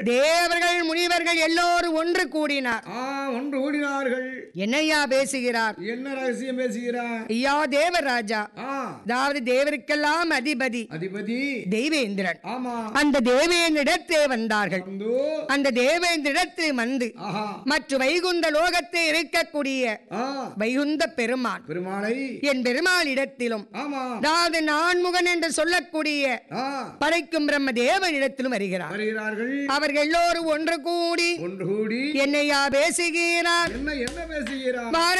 தேவர்கள் முனிவர்கள் எல்லோரும் ஒன்று கூடினார் ஆ ஒன்று ஓடினார்கள் என்னையா பேசுகிறார் என்ன ரகசியம் பேசுகிறார் ஐயா தேவராஜா ஆ அதாவது தேவருக்கெல்லாம் அதிபதி அதிபதி தெய்வேந்திரன் ஆமா அந்த தேவேந்திரத்தே வந்தார்கள் வந்து அந்த தேவேந்திரத்தில் வந்து ஆஹா மற்ற வைகுந்த லோகத்தில் இருக்கக்கூடிய ஆ வைகுந்த பெருமான் பெருமாளை என் பெருமாளிடத்திலும் ஆமா அதாவது நான்முகன் என்று சொல்லக்கூடிய ஆ படைக்கும் பிரம்ம தேவனிடத்திலும் வருகிறார் வருகிறார்கள் அவர்கள் எல்லோரும் ஒன்று கூடி ஒன்று கூடி என்னையா பேசுகிறார் என்ன என்ன பேசுகிறார் பார